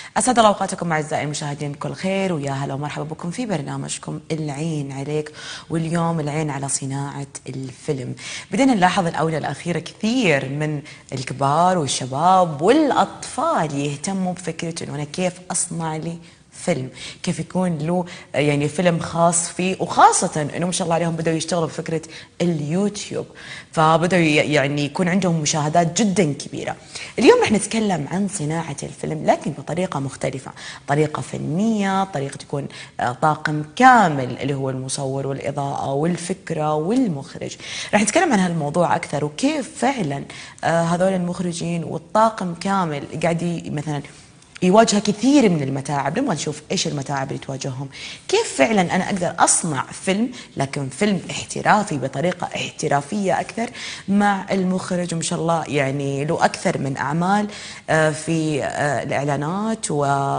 أسعد الله أوقاتكم أعزائي المشاهدين بكل خير ويا هلا ومرحبا بكم في برنامجكم العين عليك واليوم العين على صناعة الفيلم بدينا نلاحظ الآونة الأخيرة كثير من الكبار والشباب والأطفال يهتموا بفكرة أنه أنا كيف أصنع لي فيلم كيف يكون له يعني فيلم خاص فيه وخاصة انه ما شاء الله عليهم بدأوا يشتغلوا بفكرة اليوتيوب فبدأوا يعني يكون عندهم مشاهدات جدا كبيرة اليوم رح نتكلم عن صناعة الفيلم لكن بطريقة مختلفة طريقة فنية طريقة تكون آه، طاقم كامل اللي هو المصور والإضاءة والفكرة والمخرج رح نتكلم عن هالموضوع أكثر وكيف فعلا آه، هذول المخرجين والطاقم كامل قاعد مثلا يواجه كثير من المتاعب نبغى نشوف ايش المتاعب اللي تواجههم كيف فعلا انا اقدر اصنع فيلم لكن فيلم احترافي بطريقه احترافيه اكثر مع المخرج وما شاء الله يعني له اكثر من اعمال آه، في آه، الاعلانات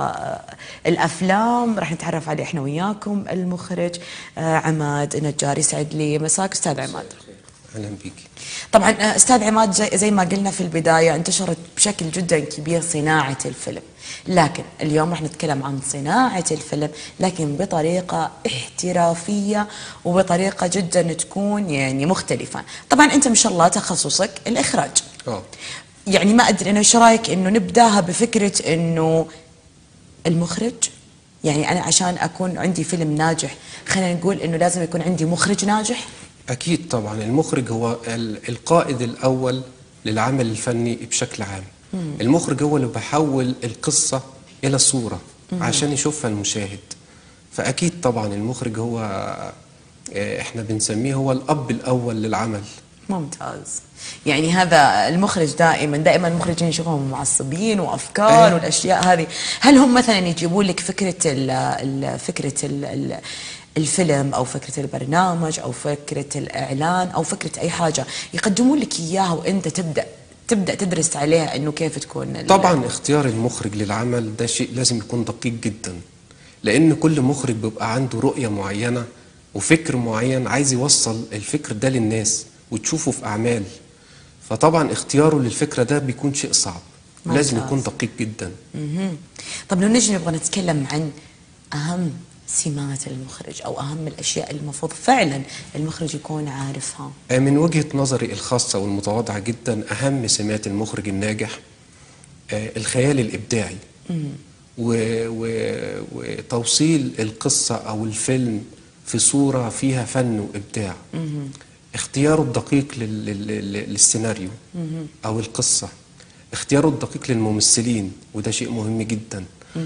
والافلام راح نتعرف عليه احنا وياكم المخرج آه، عماد نجار يسعد لي مساك استاذ عماد اهلا بيك طبعا آه، استاذ عماد زي, زي ما قلنا في البدايه انتشرت بشكل جدا كبير صناعه الفيلم لكن اليوم راح نتكلم عن صناعه الفيلم لكن بطريقه احترافيه وبطريقه جدا تكون يعني مختلفه طبعا انت ما شاء الله تخصصك الاخراج اه يعني ما ادري انا ايش رايك انه نبداها بفكره انه المخرج يعني انا عشان اكون عندي فيلم ناجح خلينا نقول انه لازم يكون عندي مخرج ناجح اكيد طبعا المخرج هو ال- القائد الاول للعمل الفني بشكل عام المخرج هو اللي بيحول القصه الى صوره عشان يشوفها المشاهد فاكيد طبعا المخرج هو آه، احنا بنسميه هو الاب الاول للعمل ممتاز يعني هذا المخرج دائما دائما المخرجين يشوفهم معصبين وافكار أيه. والاشياء هذه هل هم مثلا يجيبون لك فكره ال ال فكره ال ال الفيلم او فكره البرنامج او فكره الاعلان او فكره اي حاجه يقدمون لك اياها وانت تبدا تبدا تدرس عليها انه كيف تكون ال- طبعا اختيار المخرج للعمل ده شيء لازم يكون دقيق جدا لان كل مخرج بيبقى عنده رؤية معينة وفكر معين عايز يوصل الفكر ده للناس وتشوفه في اعمال فطبعا اختياره للفكرة ده بيكون شيء صعب لازم ممتاز. يكون دقيق جدا مهم. طب لو نجي نبغى نتكلم عن اهم سمات المخرج او اهم الاشياء اللي المفروض فعلا المخرج يكون عارفها آه، من وجهة نظري الخاصة والمتواضعة جدا أهم سمات المخرج الناجح آه، الخيال الإبداعي و و وتوصيل القصة أو الفيلم في صورة فيها فن وإبداع اختياره الدقيق لل... لل... لل- للسيناريو أو القصة اختياره الدقيق للممثلين وده شيء مهم جدا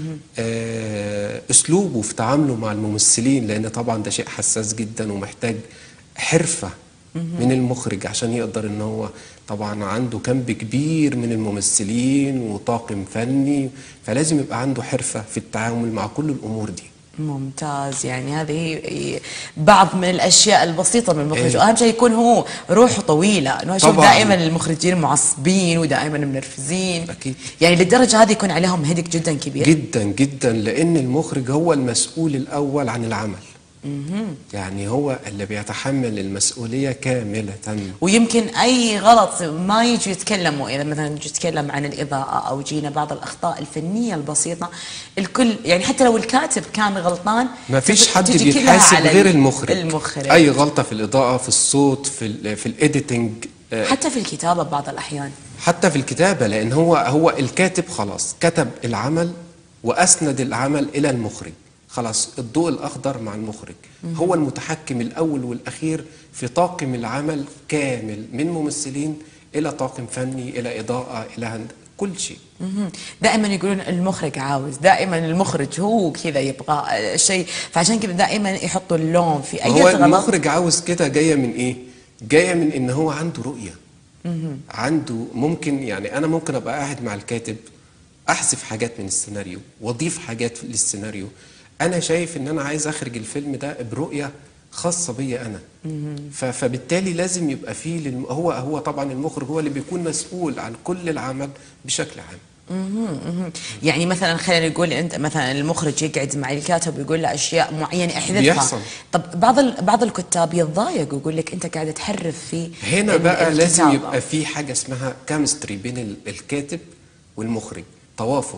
آه، أسلوبه في تعامله مع الممثلين لأن طبعا ده شيء حساس جدا ومحتاج حرفة من المخرج عشان يقدر ان هو طبعا عنده كم كبير من الممثلين وطاقم فني فلازم يبقى عنده حرفة في التعامل مع كل الامور دي ممتاز يعني هذه هي بعض من الاشياء البسيطه من المخرج إيه. واهم شيء يكون هو روحه طويله انه اشوف طبعاً. دائما المخرجين معصبين ودائما منرفزين أكيد. يعني للدرجه هذه يكون عليهم هدك جدا كبير جدا جدا لان المخرج هو المسؤول الاول عن العمل يعني هو اللي بيتحمل المسؤولية كاملة ويمكن اي غلط ما يجي يتكلموا اذا مثلا يجي يتكلم عن الاضاءه او جينا بعض الاخطاء الفنيه البسيطه الكل يعني حتى لو الكاتب كان غلطان ما فيش تب- حد تجي كلها بيتحاسب على غير المخرج المخرج اي غلطة في الاضاءة في الصوت في ال في الايديتنج آه، حتى في الكتابه بعض الاحيان حتى في الكتابة لأن هو هو الكاتب خلاص كتب العمل وأسند العمل إلى المخرج خلاص الضوء الأخضر مع المخرج هو المتحكم الأول والأخير في طاقم العمل كامل من ممثلين إلى طاقم فني إلى إضاءة إلى هند كل شيء مهم. دائما يقولون المخرج عاوز دائما المخرج هو كذا يبغى شيء فعشان كذا دائما يحطوا اللون في اي هو غلط المخرج عاوز كده جاية من إيه؟ جاية من إن هو عنده رؤية عنده ممكن يعني أنا ممكن أبقى قاعد مع الكاتب أحذف حاجات من السيناريو وأضيف حاجات للسيناريو أنا شايف إن أنا عايز أخرج الفيلم ده برؤية خاصة بيا أنا ف- فبالتالي لازم يبقى فيه للم... هو هو طبعا المخرج هو اللي بيكون مسؤول عن كل العمل بشكل عام مهم. يعني مثلا خلينا نقول انت مثلا المخرج يقعد مع الكاتب ويقول له اشياء معينه احذفها بيحصل. طب بعض ال- بعض الكتاب يتضايق ويقول لك انت قاعد تحرف في هنا ال- بقى لازم الكتابة. يبقى في حاجة اسمها كيمستري بين ال- الكاتب والمخرج توافق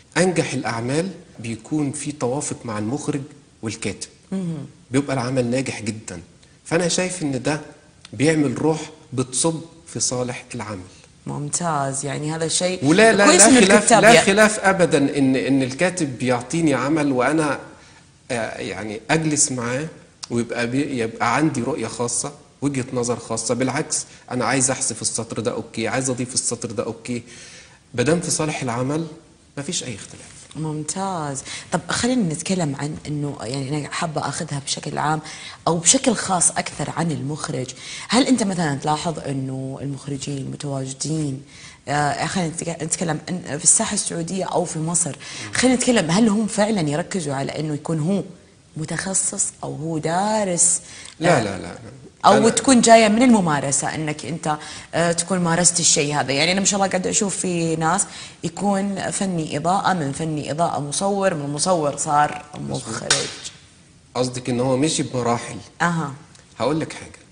انجح الاعمال بيكون في توافق مع المخرج والكاتب بيبقى العمل ناجح جدا فانا شايف ان ده بيعمل روح بتصب في صالح العمل ممتاز يعني هذا الشيء ولا لا كويس لا إن خلاف الكتاب لا ي- خلاف ابدا ان ان الكاتب بيعطيني عمل وانا آه، يعني اجلس معاه ويبقى بي يبقى عندي رؤيه خاصه وجهه نظر خاصه بالعكس انا عايز احذف السطر ده اوكي عايز اضيف السطر ده اوكي بدام في صالح العمل مفيش اي اختلاف ممتاز طب خلينا نتكلم عن انه يعني انا حابه اخذها بشكل عام او بشكل خاص اكثر عن المخرج هل انت مثلا تلاحظ انه المخرجين المتواجدين آه خلينا نتك- نتكلم عن- في الساحه السعوديه او في مصر خلينا نتكلم هل هم فعلا يركزوا على انه يكون هو متخصص او هو دارس لا آه، لا لا, لا. او أنا- تكون جايه من الممارسه انك انت آه، تكون مارست الشيء هذا يعني انا ما شاء الله قاعده اشوف في ناس يكون فني اضاءه من فني اضاءه مصور من مصور صار مخرج قصدك ان هو مشي بمراحل اها هقول لك حاجه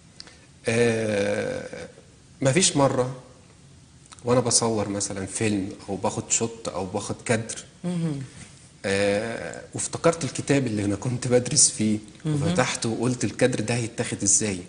آه مفيش مره وانا بصور مثلا فيلم او باخد شوت او باخد كادر آه وافتكرت الكتاب اللي انا كنت بدرس فيه وفتحته وقلت الكادر ده هيتاخد ازاي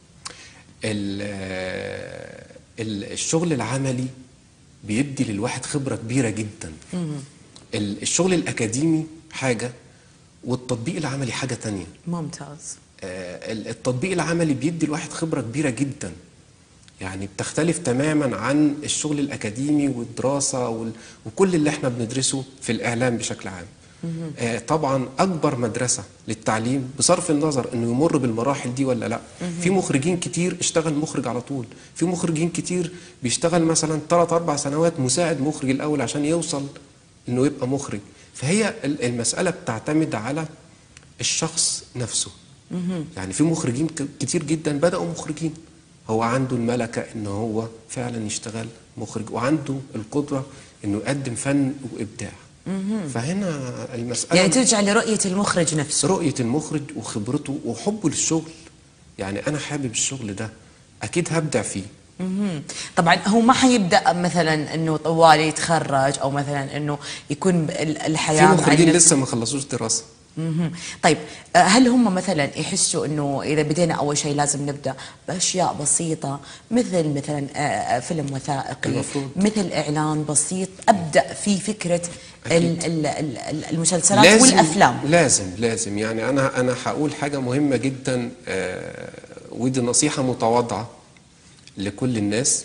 ال- آه، ال- الشغل العملي بيدي للواحد خبرة كبيرة جدا ال- الشغل الأكاديمي حاجة والتطبيق العملي حاجة تانية ممتاز آه، ال- التطبيق العملي بيدي الواحد خبرة كبيرة جدا يعني بتختلف تماما عن الشغل الأكاديمي والدراسة وال- وكل اللي احنا بندرسه في الإعلام بشكل عام آه، طبعا أكبر مدرسة للتعليم بصرف النظر أنه يمر بالمراحل دي ولا لا في مخرجين كتير اشتغل مخرج على طول في مخرجين كتير بيشتغل مثلا 3 أربع سنوات مساعد مخرج الأول عشان يوصل أنه يبقى مخرج فهي ال- المسألة بتعتمد على الشخص نفسه يعني في مخرجين ك- كتير جدا بدأوا مخرجين هو عنده الملكة ان هو فعلا يشتغل مخرج وعنده القدرة انه يقدم فن وابداع فهنا المسألة يعني ترجع لرؤيه المخرج نفسه رؤية المخرج وخبرته وحبه للشغل يعني انا حابب الشغل ده اكيد هبدع فيه مهم. طبعا هو ما حيبدا مثلا انه طوال يتخرج او مثلا انه يكون ال- في الحياه مع مخرجين النفس. لسه ما خلصوش دراسة مهم. طيب آه، هل هم مثلا يحسوا انه اذا بدينا اول شيء لازم نبدا باشياء بسيطه مثل مثلا آه، آه، فيلم وثائقي المفروض. مثل اعلان بسيط ابدا في فكره ال- ال- ال- ال- المسلسلات والافلام لازم لازم يعني انا انا هقول حاجه مهمه جدا آه، ودي نصيحه متواضعه لكل الناس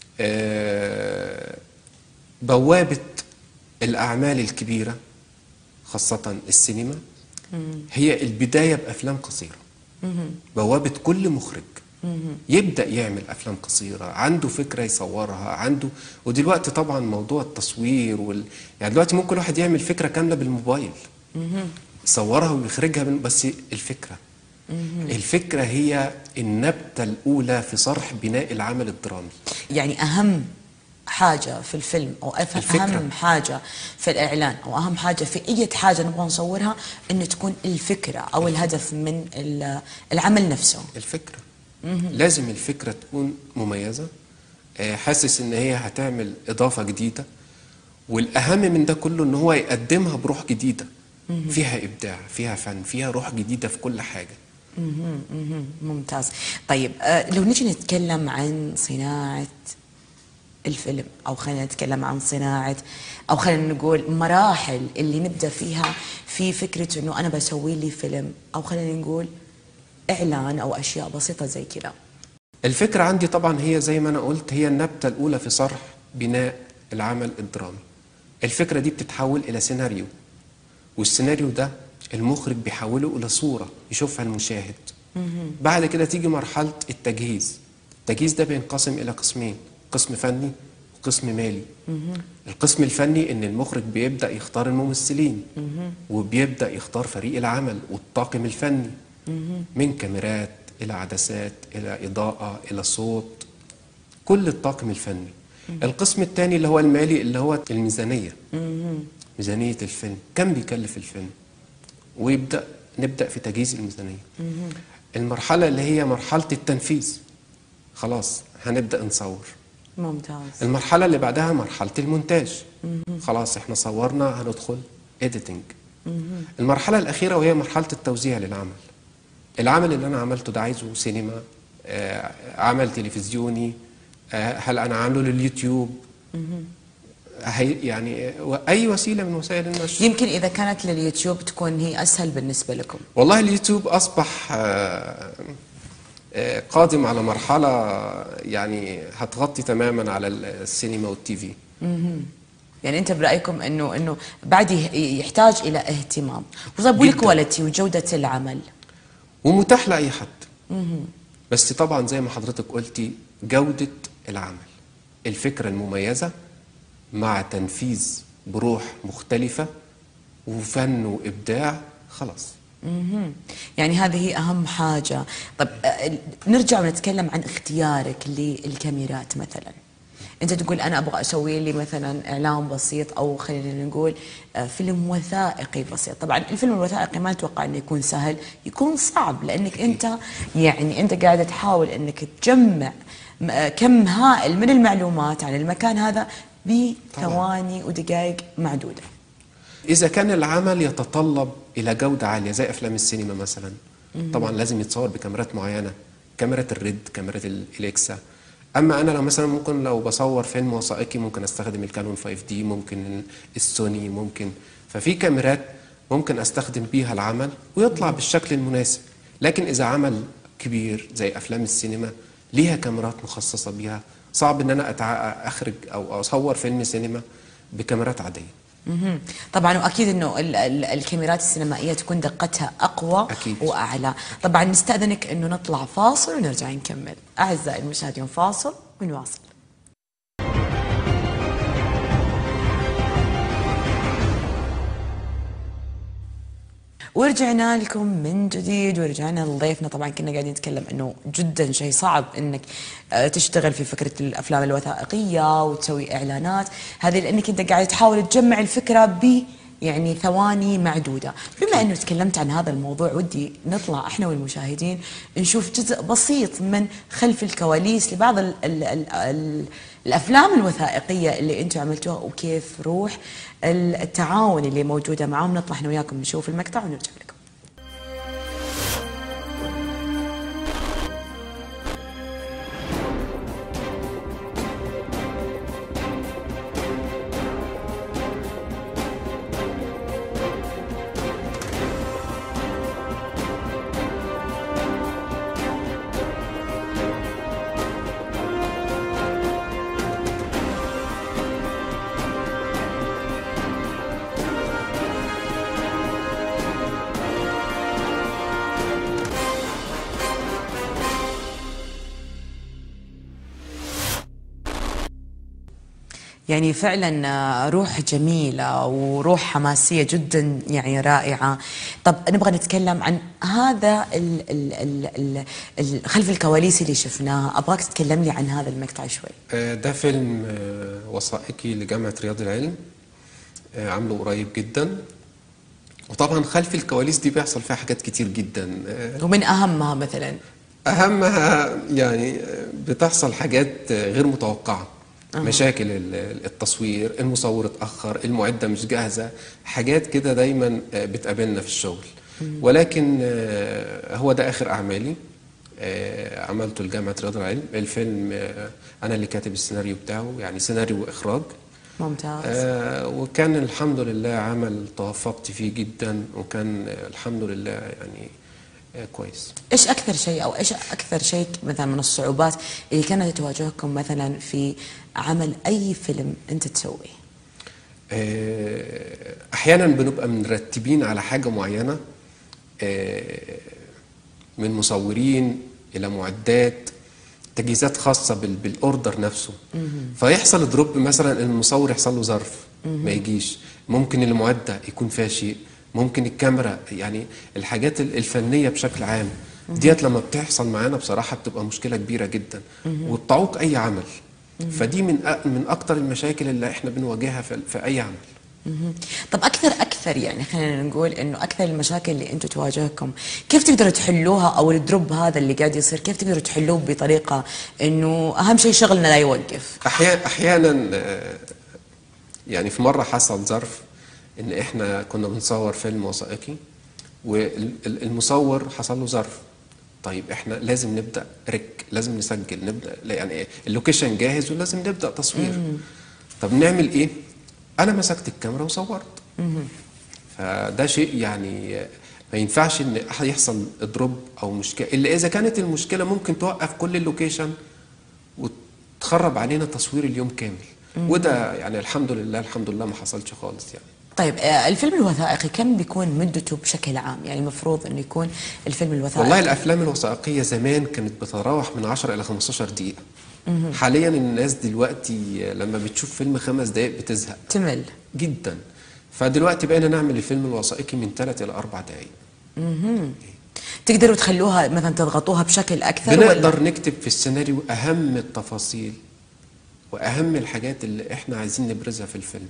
آه، بوابه الاعمال الكبيره خاصه السينما هي البدايه بافلام قصيره بوابه كل مخرج يبدا يعمل افلام قصيره عنده فكره يصورها عنده ودلوقتي طبعا موضوع التصوير وال... يعني دلوقتي ممكن واحد يعمل فكره كامله بالموبايل يصورها ويخرجها من... بس الفكره الفكره هي النبته الاولى في صرح بناء العمل الدرامي يعني اهم حاجه في الفيلم او أف- الفكرة. اهم حاجه في الاعلان او اهم حاجه في اي حاجه نبغى نصورها انه تكون الفكره او الهدف من ال- العمل نفسه الفكرة لازم الفكرة تكون مميزة آه، حاسس ان هي هتعمل اضافة جديدة والاهم من ده كله ان هو يقدمها بروح جديدة فيها ابداع فيها فن فيها روح جديدة في كل حاجة مهم، مهم، ممتاز طيب آه، لو نجي نتكلم عن صناعة الفيلم أو خلينا نتكلم عن صناعة أو خلينا نقول مراحل اللي نبدأ فيها في فكرة إنه أنا بسوي لي فيلم أو خلينا نقول إعلان أو أشياء بسيطة زي كذا الفكرة عندي طبعا هي زي ما أنا قلت هي النبتة الأولى في صرح بناء العمل الدرامي الفكرة دي بتتحول إلى سيناريو والسيناريو ده المخرج بيحوله إلى صورة يشوفها المشاهد بعد كده تيجي مرحلة التجهيز التجهيز ده بينقسم إلى قسمين قسم فني وقسم مالي القسم الفني ان المخرج بيبدا يختار الممثلين وبيبدا يختار فريق العمل والطاقم الفني من كاميرات الى عدسات الى اضاءه الى صوت كل الطاقم الفني القسم الثاني اللي هو المالي اللي هو الميزانيه ميزانيه الفيلم كم بيكلف الفيلم ويبدا نبدا في تجهيز الميزانيه المرحله اللي هي مرحله التنفيذ خلاص هنبدا نصور ممتاز المرحله اللي بعدها مرحله المونتاج خلاص احنا صورنا هندخل اديتنج المرحله الاخيره وهي مرحله التوزيع للعمل العمل اللي انا عملته ده عايزه سينما آه، عمل تلفزيوني آه، هل انا عامله لليوتيوب هي يعني آه، اي وسيله من وسائل النشر يمكن اذا كانت لليوتيوب تكون هي اسهل بالنسبه لكم والله اليوتيوب اصبح آه، آه، قادم على مرحله يعني هتغطي تماما على السينما والتي في يعني انت برايكم انه انه بعد يه- يحتاج الى اهتمام طيب والكواليتي وجوده العمل ومتاح لاي حد بس طبعا زي ما حضرتك قلتي جوده العمل الفكره المميزه مع تنفيذ بروح مختلفه وفن وابداع خلاص مهم. يعني هذه اهم حاجه طب آه، نرجع ونتكلم عن اختيارك للكاميرات مثلا انت تقول انا ابغى اسوي لي مثلا اعلان بسيط او خلينا نقول آه، فيلم وثائقي بسيط طبعا الفيلم الوثائقي ما اتوقع انه يكون سهل يكون صعب لانك انت يعني انت قاعد تحاول انك تجمع م- آه، كم هائل من المعلومات عن المكان هذا بثواني ودقائق معدوده إذا كان العمل يتطلب إلى جودة عالية زي أفلام السينما مثلا طبعا لازم يتصور بكاميرات معينة كاميرا الريد كاميرا الإليكسا أما أنا لو مثلا ممكن لو بصور فيلم وثائقي ممكن أستخدم الكانون 5 دي ممكن السوني ممكن ففي كاميرات ممكن أستخدم بيها العمل ويطلع بالشكل المناسب لكن إذا عمل كبير زي أفلام السينما ليها كاميرات مخصصة بيها صعب إن أنا أتع... أخرج أو أصور فيلم سينما بكاميرات عادية مهم. طبعا واكيد انه ال- ال- الكاميرات السينمائيه تكون دقتها اقوى أكيد. واعلى طبعا نستاذنك انه نطلع فاصل ونرجع نكمل اعزائي المشاهدين فاصل ونواصل ورجعنا لكم من جديد ورجعنا لضيفنا طبعا كنا قاعدين نتكلم انه جدا شيء صعب انك آه، تشتغل في فكره الافلام الوثائقيه وتسوي اعلانات هذه لانك انت قاعد تحاول تجمع الفكره ب يعني ثواني معدوده بما انه تكلمت عن هذا الموضوع ودي نطلع احنا والمشاهدين نشوف جزء بسيط من خلف الكواليس لبعض ال ال ال ال الافلام الوثائقيه اللي انتم عملتوها وكيف روح التعاون اللي موجوده معاهم نطلع احنا وياكم نشوف المقطع ونرجع لكم يعني فعلا آه، روح جميلة وروح حماسية جدا يعني رائعة طب نبغى نتكلم عن هذا ال ال ال ال ال خلف الكواليس اللي شفناها أبغاك تتكلم لي عن هذا المقطع شوي آه، ده فيلم آه، وثائقي لجامعة رياض العلم آه، عامله قريب جدا وطبعا خلف الكواليس دي بيحصل فيها حاجات كتير جدا آه، ومن أهمها مثلا أهمها يعني آه، بتحصل حاجات آه، غير متوقعة مشاكل ال- التصوير المصور اتأخر المعدة مش جاهزة حاجات كده دايما آه، بتقابلنا في الشغل ولكن آه، هو ده آخر أعمالي آه، عملته لجامعة رياض العلم الفيلم آه، أنا اللي كاتب السيناريو بتاعه يعني سيناريو وإخراج ممتاز آه، وكان الحمد لله عمل توفقت فيه جدا وكان آه، الحمد لله يعني آه، كويس إيش أكثر شيء أو إيش أكثر شيء مثلا من الصعوبات اللي كانت تواجهكم مثلا في عمل أي فيلم أنت تسويه آه، احيانا بنبقى مرتبين على حاجه معينه آه، من مصورين الى معدات تجهيزات خاصه بال- بالاوردر نفسه فيحصل دروب مثلا المصور يحصل له ظرف ما يجيش ممكن المعده يكون فيها شيء ممكن الكاميرا يعني الحاجات ال- الفنيه بشكل عام ديت لما بتحصل معانا بصراحه بتبقى مشكله كبيره جدا وبتعوق اي عمل فدي من أ- من اكتر المشاكل اللي احنا بنواجهها في, في اي عمل مهم. طب اكثر اكثر يعني خلينا نقول انه اكثر المشاكل اللي انتم تواجهكم كيف تقدروا تحلوها او الدروب هذا اللي قاعد يصير كيف تقدروا تحلوه بطريقه انه اهم شيء شغلنا لا يوقف أحيانا أحيانا آه، يعني في مرة حصل ظرف إن إحنا كنا بنصور فيلم وثائقي والمصور حصل له ظرف طيب إحنا لازم نبدأ رك لازم نسجل نبدأ لا يعني إيه اللوكيشن جاهز ولازم نبدأ تصوير طب نعمل إيه؟ أنا مسكت الكاميرا وصورت فده شيء يعني ما ينفعش ان يحصل دروب او مشكله الا اذا كانت المشكله ممكن توقف كل اللوكيشن وتخرب علينا تصوير اليوم كامل وده يعني الحمد لله الحمد لله ما حصلش خالص يعني طيب آه، الفيلم الوثائقي كم بيكون مدته بشكل عام يعني المفروض انه يكون الفيلم الوثائقي والله الافلام الوثائقيه زمان كانت بتتراوح من 10 الى 15 دقيقه حاليا الناس دلوقتي لما بتشوف فيلم خمس دقائق بتزهق تمل جدا فدلوقتي بقينا نعمل الفيلم الوثائقي من 3 الى 4 دقائق تقدروا تخلوها مثلا تضغطوها بشكل اكثر بنقدر نكتب في السيناريو اهم التفاصيل واهم الحاجات اللي احنا عايزين نبرزها في الفيلم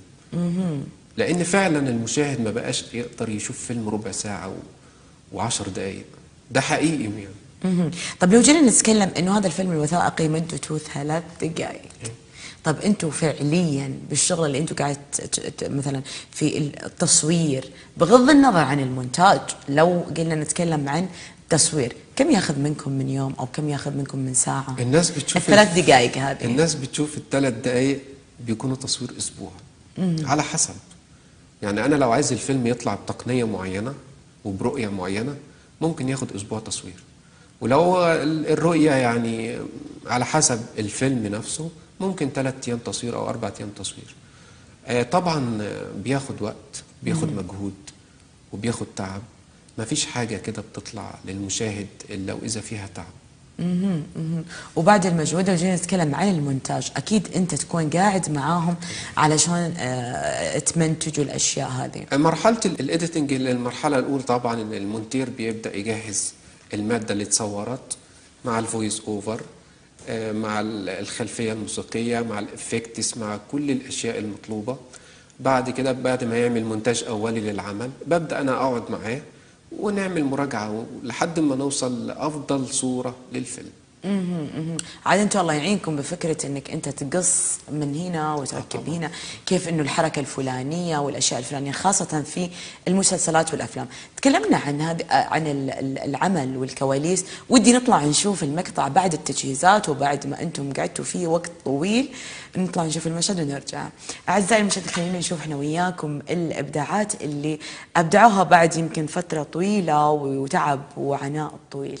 لان فعلا المشاهد ما بقاش يقدر يشوف فيلم ربع ساعه و... وعشر دقايق ده حقيقي يعني مهم. طب لو جينا نتكلم انه هذا الفيلم الوثائقي مدته ثلاث دقائق طب انتم فعليا بالشغل اللي انتم قاعد ت- ت- مثلا في التصوير بغض النظر عن المونتاج لو قلنا نتكلم عن تصوير كم ياخذ منكم من يوم او كم ياخذ منكم من ساعه الناس بتشوف الثلاث دقائق هذه الناس بتشوف الثلاث دقايق بيكونوا تصوير اسبوع على حسب يعني انا لو عايز الفيلم يطلع بتقنيه معينه وبرؤيه معينه ممكن ياخد اسبوع تصوير ولو ال- الرؤيه يعني على حسب الفيلم نفسه ممكن ثلاث ايام تصوير او اربع ايام تصوير آه، طبعا آه، بياخد وقت بياخد مجهود وبياخد تعب مفيش حاجه كده بتطلع للمشاهد الا واذا فيها تعب مهم. مهم. وبعد المجهود لو جينا نتكلم عن المونتاج اكيد انت تكون قاعد معاهم علشان آه، تمنتجوا الاشياء هذه مرحلة الايديتنج المرحلة الأولى طبعا إن المونتير بيبدأ يجهز المادة اللي اتصورت مع الفويس اوفر آه، مع ال- الخلفية الموسيقية مع الافكتس مع كل الأشياء المطلوبة بعد كده بعد ما يعمل مونتاج أولي للعمل ببدأ أنا أقعد معاه ونعمل مراجعة لحد ما نوصل لأفضل صورة للفيلم مهم. مهم. عاد انتم الله يعينكم بفكره انك انت تقص من هنا وتركب هنا كيف انه الحركه الفلانيه والاشياء الفلانيه خاصه في المسلسلات والافلام تكلمنا عن هذا عن ال- ال- العمل والكواليس ودي نطلع نشوف المقطع بعد التجهيزات وبعد ما انتم قعدتوا فيه وقت طويل نطلع نشوف المشهد ونرجع اعزائي المشاهدين خلينا نشوف احنا وياكم الابداعات اللي ابدعوها بعد يمكن فتره طويله وتعب وعناء طويل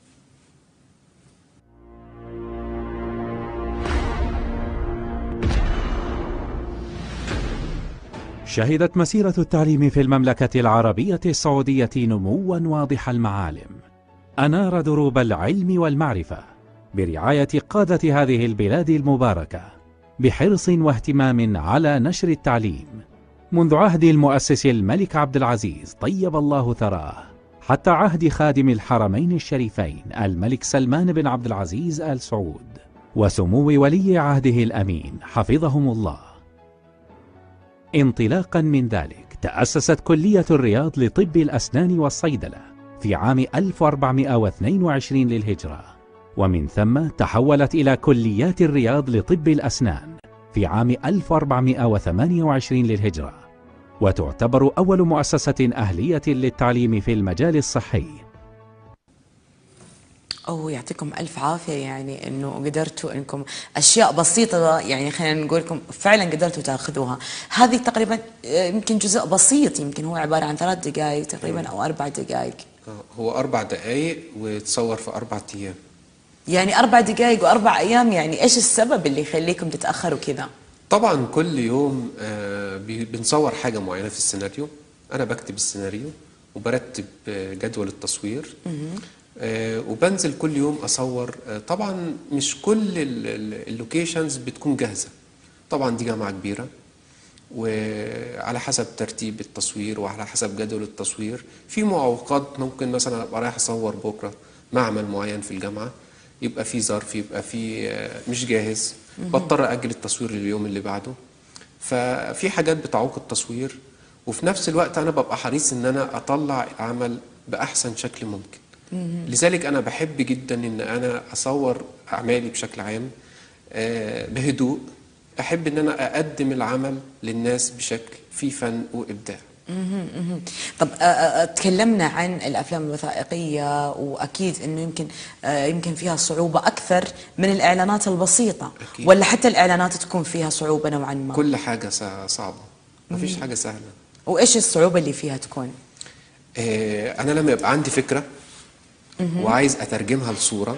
شهدت مسيرة التعليم في المملكة العربية السعودية نموا واضح المعالم أنار دروب العلم والمعرفة برعاية قادة هذه البلاد المباركة بحرص واهتمام على نشر التعليم منذ عهد المؤسس الملك عبد العزيز طيب الله ثراه حتى عهد خادم الحرمين الشريفين الملك سلمان بن عبد العزيز آل سعود وسمو ولي عهده الأمين حفظهم الله انطلاقا من ذلك تأسست كلية الرياض لطب الأسنان والصيدلة في عام 1422 للهجرة ومن ثم تحولت إلى كليات الرياض لطب الأسنان في عام 1428 للهجرة وتعتبر أول مؤسسة أهلية للتعليم في المجال الصحي أوه يعطيكم ألف عافية يعني إنه قدرتوا إنكم أشياء بسيطة يعني خلينا نقول لكم فعلا قدرتوا تاخذوها هذه تقريبا آه، يمكن جزء بسيط يمكن هو عبارة عن ثلاث دقائق تقريبا أو أربع دقائق آه، هو أربع دقايق وتصور في أربع أيام يعني أربع دقائق وأربع أيام يعني إيش السبب اللي يخليكم تتأخروا كذا طبعا كل يوم آه، بي- بنصور حاجة معينة في السيناريو أنا بكتب السيناريو وبرتب آه، جدول التصوير آه، وبنزل كل يوم أصور آه، طبعا مش كل ال- ال- اللوكيشنز بتكون جاهزة طبعا دي جامعة كبيرة وعلى حسب ترتيب التصوير وعلى حسب جدول التصوير في معوقات ممكن مثلا ابقى رايح اصور بكره معمل معين في الجامعه يبقى في ظرف يبقى في آه، مش جاهز بضطر اجل التصوير لليوم اللي بعده ففي حاجات بتعوق التصوير وفي نفس الوقت انا ببقى حريص ان انا اطلع العمل باحسن شكل ممكن لذلك انا بحب جدا ان انا اصور اعمالي بشكل عام آه، بهدوء احب ان انا اقدم العمل للناس بشكل فيه فن وابداع مهم. طب آه، آه، تكلمنا عن الافلام الوثائقيه واكيد انه يمكن آه، يمكن فيها صعوبه اكثر من الاعلانات البسيطه أكيد. ولا حتى الاعلانات تكون فيها صعوبه نوعا ما كل حاجه صع- صعبه مفيش حاجه سهله وايش الصعوبه اللي فيها تكون آه، انا لما يبقى عندي فكره وعايز اترجمها لصوره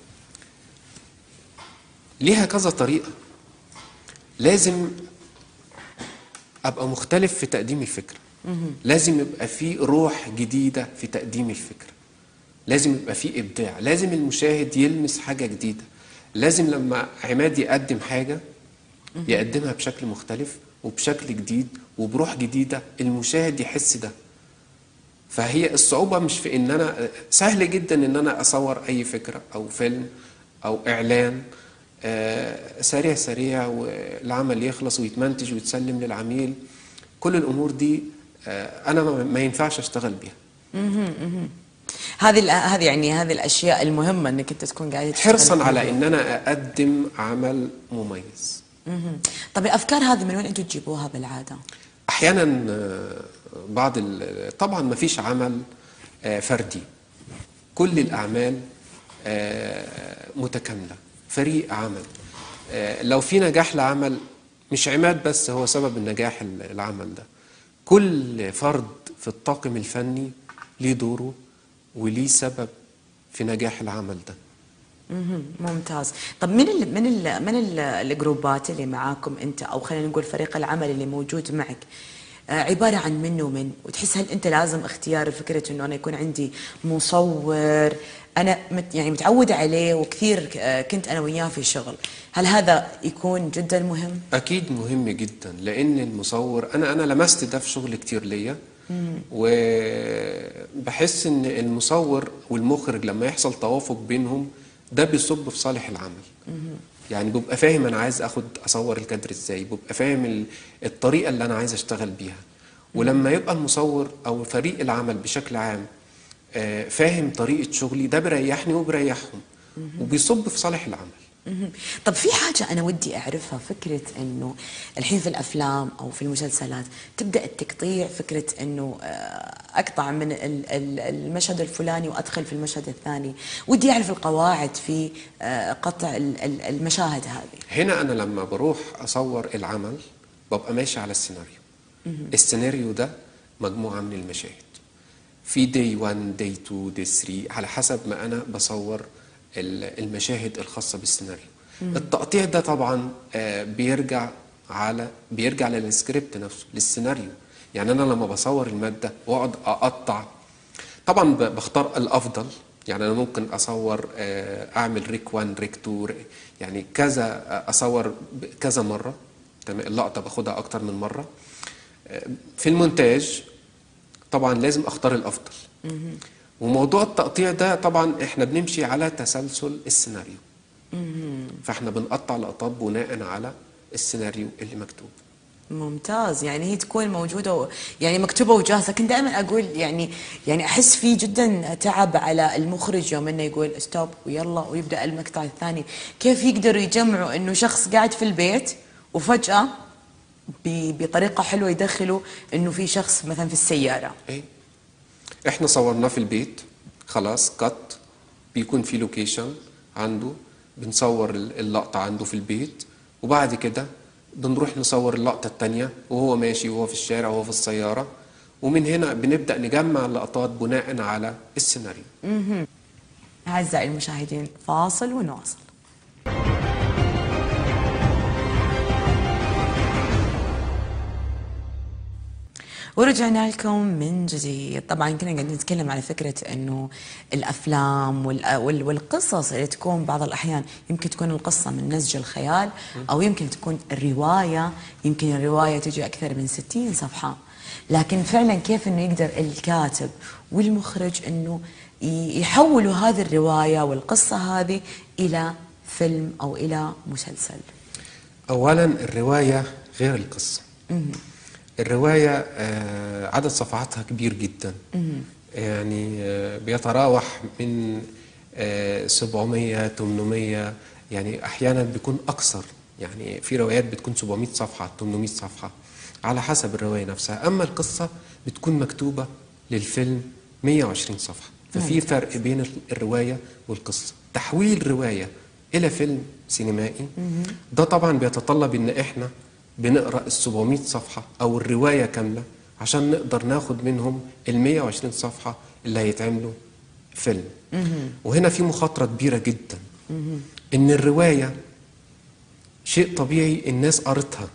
ليها كذا طريقه لازم ابقى مختلف في تقديم الفكره لازم يبقى في روح جديده في تقديم الفكره لازم يبقى في ابداع لازم المشاهد يلمس حاجه جديده لازم لما عماد يقدم حاجه يقدمها بشكل مختلف وبشكل جديد وبروح جديده المشاهد يحس ده فهي الصعوبة مش في إن أنا سهل جدا إن أنا أصور أي فكرة أو فيلم أو إعلان آه، سريع سريع والعمل يخلص ويتمنتج ويتسلم للعميل كل الأمور دي آه، أنا ما ما ينفعش أشتغل بيها هذه ال- هذه يعني هذه الاشياء المهمه انك انت تكون قاعد تشتغل حرصا فيها. على إن أنا أقدم عمل مميز مهم. طب الافكار هذه من وين انتم تجيبوها بالعاده احيانا آه، بعض ال- طبعا ما فيش عمل آه، فردي كل الاعمال آه، متكامله فريق عمل آه، لو في نجاح لعمل مش عماد بس هو سبب النجاح ال- العمل ده كل فرد في الطاقم الفني ليه دوره وليه سبب في نجاح العمل ده مهم. ممتاز طب من ال من ال من ال الجروبات اللي معاكم انت او خلينا نقول فريق العمل اللي موجود معك آه، عبارة عن من ومن وتحس هل انت لازم اختيار فكرة انه انا يكون عندي مصور انا مت يعني متعودة عليه وكثير آه، كنت انا وياه في شغل هل هذا يكون جدا مهم؟ اكيد مهم جدا لان المصور انا انا لمست ده في شغل كتير ليا وبحس ان المصور والمخرج لما يحصل توافق بينهم ده بيصب في صالح العمل يعني ببقى فاهم انا عايز اخد اصور الكادر ازاي ببقى فاهم ال- الطريقه اللي انا عايز اشتغل بيها ولما يبقى المصور او فريق العمل بشكل عام آه، فاهم طريقه شغلي ده بيريحني وبيريحهم وبيصب في صالح العمل مهم. طب في حاجة أنا ودي أعرفها فكرة أنه الحين في الأفلام أو في المسلسلات تبدأ التقطيع فكرة أنه آه، أقطع من ال- ال- المشهد الفلاني وأدخل في المشهد الثاني ودي أعرف القواعد في آه، قطع ال- ال- المشاهد هذه هنا انا لما بروح اصور العمل ببقى ماشي على السيناريو السيناريو ده مجموعه من المشاهد في دي 1 دي 2 دي 3 على حسب ما انا بصور ال- المشاهد الخاصه بالسيناريو التقطيع ده طبعا آه، بيرجع على بيرجع للسكريبت نفسه للسيناريو يعني انا لما بصور الماده واقعد اقطع طبعا ب- بختار الافضل يعني انا ممكن اصور آه، اعمل ريك 1 ريك 2 ري- يعني كذا آه، اصور ب- كذا مره تمام اللقطه باخدها اكتر من مره آه، في المونتاج طبعا لازم اختار الافضل وموضوع التقطيع ده طبعا احنا بنمشي على تسلسل السيناريو فاحنا بنقطع لقطات بناء على السيناريو اللي مكتوب ممتاز يعني هي تكون موجودة و- يعني مكتوبة وجاهزة كنت دائما أقول يعني يعني أحس في جدا تعب على المخرج يوم إنه يقول ستوب ويلا ويبدأ المقطع الثاني كيف يقدروا يجمعوا إنه شخص قاعد في البيت وفجأة ب- بطريقة حلوة يدخلوا إنه في شخص مثلا في السيارة ايه احنا صورناه في البيت خلاص كات بيكون في لوكيشن عنده بنصور ال- اللقطة عنده في البيت وبعد كده بنروح نصور اللقطة التانية وهو ماشي وهو في الشارع وهو في السيارة ومن هنا بنبدأ نجمع اللقطات بناء على السيناريو أعزائي المشاهدين فاصل ونواصل ورجعنا لكم من جديد طبعا كنا قاعدين نتكلم على فكرة انه الافلام وال- وال- والقصص اللي تكون بعض الاحيان يمكن تكون القصة من نسج الخيال او يمكن تكون الرواية يمكن الرواية تجي اكثر من 60 صفحة لكن فعلا كيف انه يقدر الكاتب والمخرج انه ي- يحولوا هذه الرواية والقصة هذه الى فيلم او الى مسلسل أولا الرواية غير القصة الرواية آه، عدد صفحاتها كبير جدا يعني آه، بيتراوح من آه، 700 800 يعني أحيانا بيكون أكثر يعني في روايات بتكون 700 صفحة 800 صفحة على حسب الرواية نفسها أما القصة بتكون مكتوبة للفيلم 120 صفحة ففي فرق بين الرواية والقصة تحويل رواية إلى فيلم سينمائي ده طبعا بيتطلب إن إحنا بنقرأ ال 700 صفحة أو الرواية كاملة عشان نقدر ناخد منهم ال 120 صفحة اللي هيتعملوا فيلم وهنا في مخاطرة كبيرة جدا إن الرواية شيء طبيعي الناس قرتها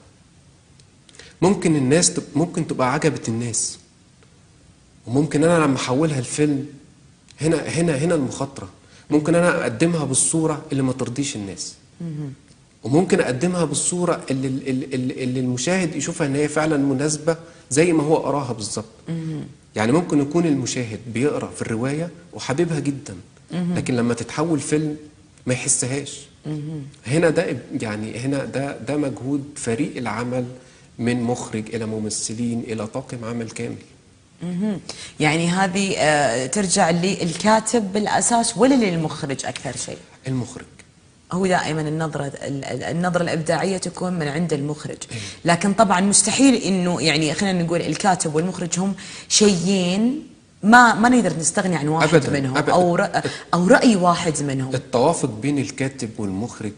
ممكن الناس تب... ممكن تبقى عجبت الناس وممكن انا لما احولها لفيلم هنا هنا هنا المخاطره ممكن انا اقدمها بالصوره اللي ما ترضيش الناس وممكن اقدمها بالصوره اللي, اللي, اللي, اللي المشاهد يشوفها ان هي فعلا مناسبه زي ما هو قراها بالظبط يعني ممكن يكون المشاهد بيقرا في الروايه وحاببها جدا لكن لما تتحول فيلم ما يحسهاش هنا ده يعني هنا ده ده مجهود فريق العمل من مخرج الى ممثلين الى طاقم عمل كامل مهم. يعني هذه آه، ترجع للكاتب بالاساس ولا للمخرج اكثر شيء؟ المخرج هو دائما النظرة ال- ال- النظرة الإبداعية تكون من عند المخرج لكن طبعا مستحيل إنه يعني خلينا نقول الكاتب والمخرج هم شيئين ما ما نقدر نستغني عن واحد أبداً، منهم أبداً. أو رأ أو رأي واحد منهم التوافق بين الكاتب والمخرج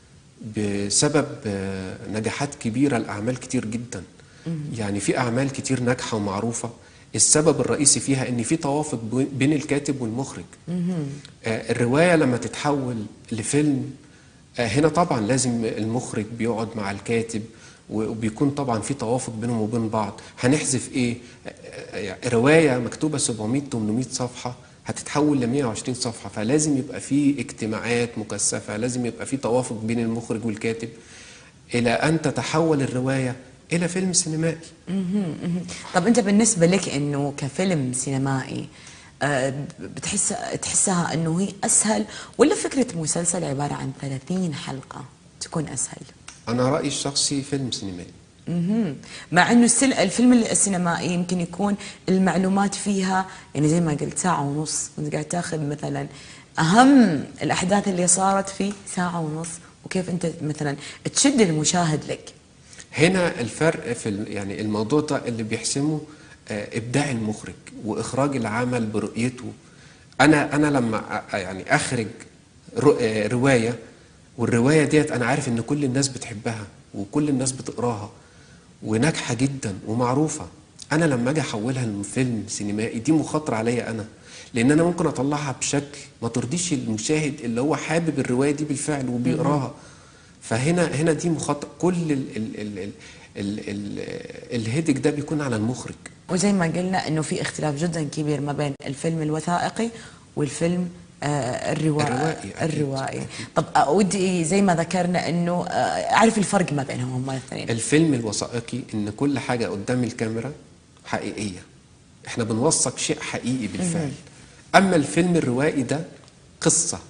بسبب آه، نجاحات كبيرة لأعمال كتير جدا يعني في أعمال كتير ناجحة ومعروفة السبب الرئيسي فيها ان في توافق بو- بين الكاتب والمخرج آه، الرواية لما تتحول لفيلم آه، هنا طبعا لازم المخرج بيقعد مع الكاتب و- وبيكون طبعا في توافق بينهم وبين بعض هنحذف ايه آه، آه، رواية مكتوبة 700 800 صفحة هتتحول ل 120 صفحة فلازم يبقى في اجتماعات مكثفة لازم يبقى في توافق بين المخرج والكاتب إلى أن تتحول الرواية إلى فيلم سينمائي مهم. طب أنت بالنسبة لك إنه كفيلم سينمائي آه، بتحس تحسها إنه هي أسهل ولا فكرة مسلسل عبارة عن 30 حلقة تكون أسهل؟ أنا رأيي الشخصي فيلم سينمائي مهم. مع انه السل... الفيلم السينمائي يمكن يكون المعلومات فيها يعني زي ما قلت ساعة ونص وانت قاعد تاخذ مثلا اهم الاحداث اللي صارت في ساعة ونص وكيف انت مثلا تشد المشاهد لك هنا الفرق في ال- يعني الموضوع ده اللي بيحسمه آه، ابداع المخرج واخراج العمل برؤيته انا انا لما أ- يعني اخرج رو- آه، روايه والروايه ديت انا عارف ان كل الناس بتحبها وكل الناس بتقراها وناجحه جدا ومعروفه انا لما اجي احولها لفيلم سينمائي دي مخاطره عليا انا لان انا ممكن اطلعها بشكل ما ترضيش المشاهد اللي هو حابب الروايه دي بالفعل وبيقراها فهنا هنا دي مخاطره كل ال ال ال ال ال ال الهيدك ده بيكون على المخرج وزي ما قلنا انه في اختلاف جدا كبير ما بين الفيلم الوثائقي والفيلم آه الروائي الروائي، أكيد، الروائي طب آه، ودي زي ما ذكرنا انه آه اعرف الفرق ما بينهم هم الاثنين الفيلم الوثائقي ان كل حاجه قدام الكاميرا حقيقيه احنا بنوثق شيء حقيقي بالفعل اما الفيلم الروائي ده قصه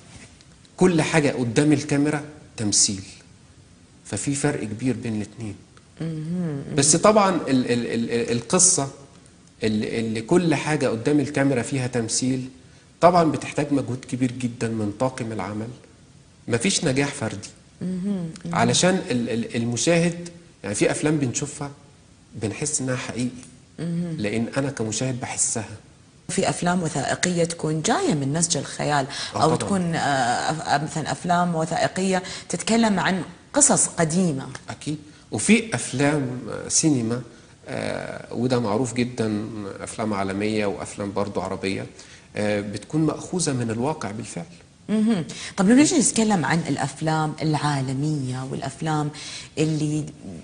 كل حاجه قدام الكاميرا تمثيل ففي فرق كبير بين الاثنين بس طبعا ال ال ال القصه اللي, اللي كل حاجه قدام الكاميرا فيها تمثيل طبعا بتحتاج مجهود كبير جدا من طاقم العمل مفيش نجاح فردي علشان ال- ال- المشاهد يعني في افلام بنشوفها بنحس انها حقيقي لان انا كمشاهد بحسها في افلام وثائقيه تكون جايه من نسج الخيال آه او طبعاً. تكون آه، أف- مثلا افلام وثائقيه تتكلم عن قصص قديمه اكيد وفي افلام آه، سينما آه، وده معروف جدا افلام عالميه وافلام برضو عربيه آه، بتكون ماخوذه من الواقع بالفعل مهم. طب لو نجي نتكلم عن الافلام العالميه والافلام اللي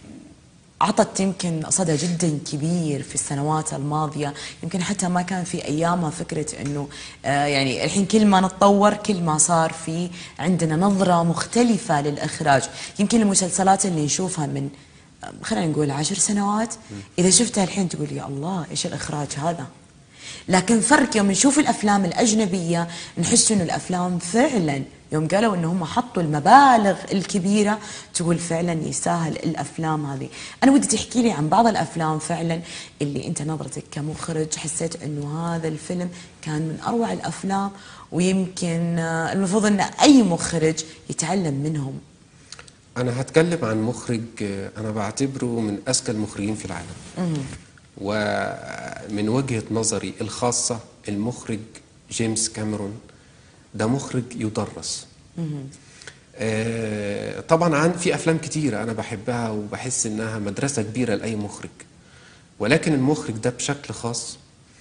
عطت يمكن صدى جدا كبير في السنوات الماضيه يمكن حتى ما كان في ايامها فكره انه آه يعني الحين كل ما نتطور كل ما صار في عندنا نظره مختلفه للاخراج يمكن المسلسلات اللي نشوفها من آه، خلينا نقول عشر سنوات اذا شفتها الحين تقول يا الله ايش الاخراج هذا لكن فرق يوم نشوف الافلام الاجنبيه نحس انه الافلام فعلا يوم قالوا ان هم حطوا المبالغ الكبيره تقول فعلا يستاهل الافلام هذه انا ودي تحكي لي عن بعض الافلام فعلا اللي انت نظرتك كمخرج حسيت انه هذا الفيلم كان من اروع الافلام ويمكن آه، المفروض ان اي مخرج يتعلم منهم أنا هتكلم عن مخرج آه، أنا بعتبره من أذكى المخرجين في العالم ومن وجهة نظري الخاصة المخرج جيمس كاميرون ده مخرج يدرس آه، طبعا عن في أفلام كتيرة أنا بحبها وبحس إنها مدرسة كبيرة لأي مخرج ولكن المخرج ده بشكل خاص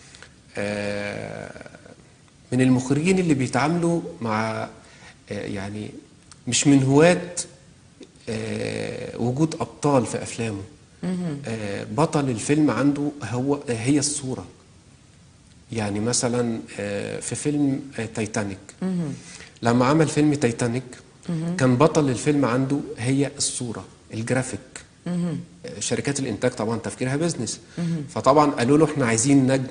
آه، من المخرجين اللي بيتعاملوا مع آه، يعني مش من هواة آه، وجود أبطال في أفلامه آه، بطل الفيلم عنده هو هي الصورة يعني مثلا آه، في فيلم آه، تايتانيك لما عمل فيلم تايتانيك كان بطل الفيلم عنده هي الصورة الجرافيك آه، شركات الإنتاج طبعا تفكيرها بيزنس فطبعا قالوا له احنا عايزين نجم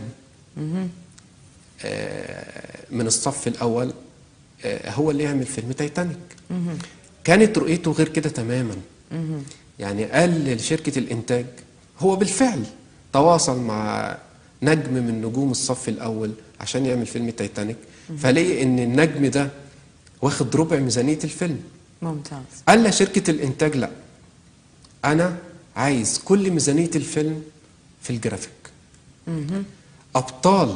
آه، من الصف الأول آه، هو اللي يعمل فيلم تايتانيك كانت رؤيته غير كده تماما يعني قال لشركة الإنتاج هو بالفعل تواصل مع نجم من نجوم الصف الأول عشان يعمل فيلم تايتانيك فلقي إن النجم ده واخد ربع ميزانية الفيلم ممتاز قال لشركة الإنتاج لا أنا عايز كل ميزانية الفيلم في الجرافيك أبطال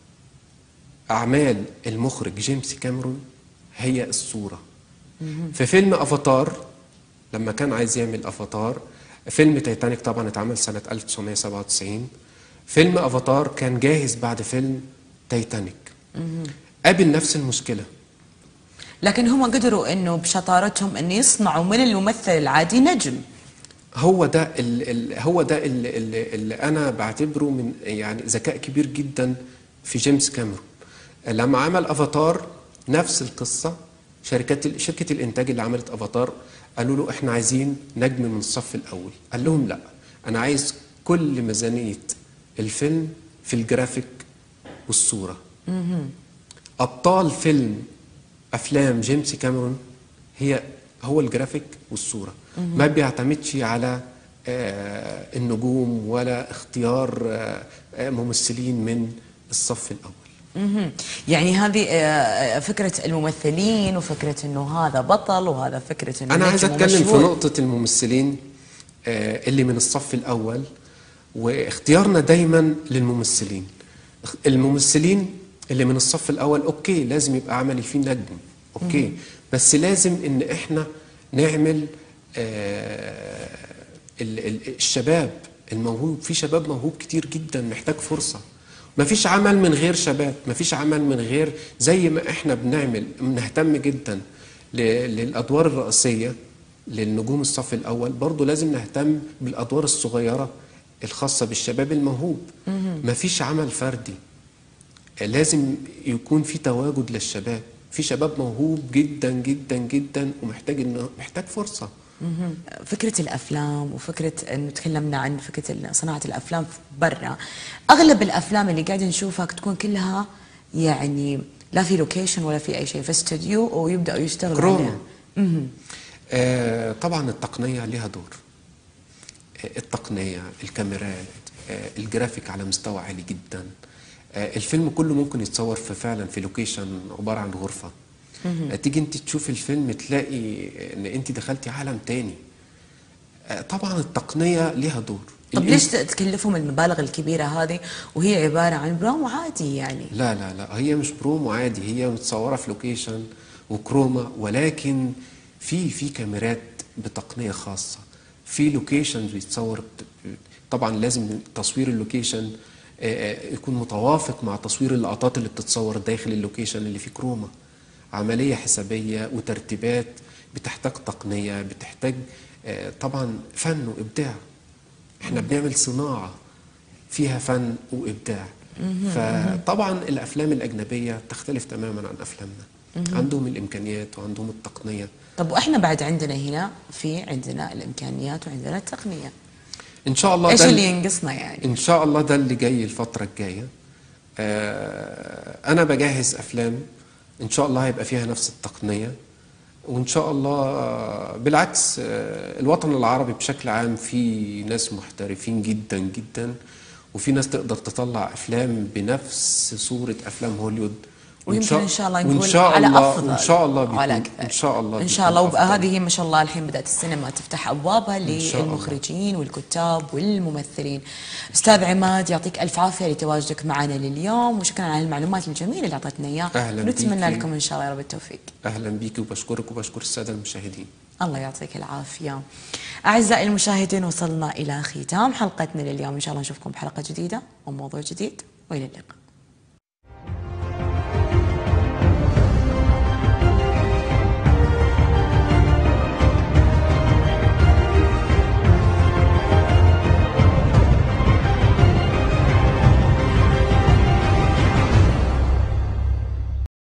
أعمال المخرج جيمس كاميرون هي الصورة في فيلم أفاتار لما كان عايز يعمل أفاتار فيلم تايتانيك طبعا اتعمل سنة 1997 فيلم أفاتار كان جاهز بعد فيلم تايتانيك قابل نفس المشكلة لكن هم قدروا انه بشطارتهم ان يصنعوا من الممثل العادي نجم هو ده ال ال هو ده ال ال اللي انا بعتبره من يعني ذكاء كبير جدا في جيمس كاميرون لما عمل افاتار نفس القصه شركات ال- شركه الانتاج اللي عملت افاتار قالوا له احنا عايزين نجم من الصف الاول قال لهم لا انا عايز كل ميزانيه الفيلم في الجرافيك والصوره ابطال فيلم افلام جيمس كاميرون هي هو الجرافيك والصوره ما بيعتمدش على آه، النجوم ولا اختيار آه، آه، ممثلين من الصف الاول مهم. يعني هذه آه، فكرة الممثلين وفكرة انه هذا بطل وهذا فكرة انه انا عايز نجم اتكلم في ومشهور. نقطه الممثلين آه، اللي من الصف الاول واختيارنا دايما للممثلين اخ- الممثلين اللي من الصف الاول اوكي لازم يبقى عملي فيه نجم اوكي بس لازم ان احنا نعمل آه، ال- ال- الشباب الموهوب في شباب موهوب كتير جدا محتاج فرصه مفيش عمل من غير شباب مفيش عمل من غير زي ما احنا بنعمل بنهتم جدا ل- للادوار الرئيسيه للنجوم الصف الاول برضو لازم نهتم بالادوار الصغيره الخاصه بالشباب الموهوب مفيش عمل فردي لازم يكون في تواجد للشباب في شباب موهوب جدا جدا جدا ومحتاج انه محتاج فرصه فكرة الأفلام وفكرة أنه تكلمنا عن فكرة ال- صناعة الأفلام برا أغلب الأفلام اللي قاعد نشوفها تكون كلها يعني لا في لوكيشن ولا في أي شيء في استوديو ويبدأوا يشتغلوا كروما. عليها مهم. آه طبعا التقنية لها دور آه التقنية الكاميرات آه الجرافيك على مستوى عالي جدا آه الفيلم كله ممكن يتصور في فعلا في لوكيشن عبارة عن غرفة آه تيجي انت تشوف الفيلم تلاقي ان انت دخلتي عالم تاني آه طبعا التقنية لها دور طب الإن- ليش تكلفهم المبالغ الكبيرة هذه وهي عبارة عن برام عادي يعني لا لا لا هي مش برومو عادي هي متصوره في لوكيشن وكروما ولكن في في كاميرات بتقنيه خاصه في لوكيشن بيتصور ب- طبعا لازم تصوير اللوكيشن آه، آه، يكون متوافق مع تصوير اللقطات اللي بتتصور داخل اللوكيشن اللي فيه كروما عمليه حسابيه وترتيبات بتحتاج تقنيه بتحتاج آه، طبعا فن وابداع احنا بنعمل صناعه فيها فن وابداع فطبعا الافلام الاجنبيه تختلف تماما عن افلامنا عندهم الامكانيات وعندهم التقنيه طب وإحنا بعد عندنا هنا في عندنا الإمكانيات وعندنا التقنية ان شاء الله إيش ده اللي ينقصنا يعني ان شاء الله ده اللي جاي الفتره الجايه آه انا بجهز افلام ان شاء الله هيبقى فيها نفس التقنيه وان شاء الله آه، بالعكس آه، الوطن العربي بشكل عام فيه ناس محترفين جدا جدا وفي ناس تقدر تطلع افلام بنفس صورة افلام هوليوود وإن ويمكن شاء- ان شاء الله وإن نقول شاء على الله افضل وان شاء الله على بيكون أكثر. ان شاء الله ان شاء الله بيكون أفضل. وهذه ما شاء الله الحين بدات السينما تفتح ابوابها شاء الله. للمخرجين والكتاب والممثلين استاذ عماد يعطيك الف عافيه لتواجدك معنا لليوم وشكرا على المعلومات الجميله اللي اعطيتنا اياها أهلاً ونتمنى بيكي. لكم ان شاء الله يا رب التوفيق اهلا بيك وبشكرك وبشكر الساده المشاهدين الله يعطيك العافية أعزائي المشاهدين وصلنا إلى ختام حلقتنا لليوم إن شاء الله نشوفكم بحلقة جديدة وموضوع جديد وإلى اللقاء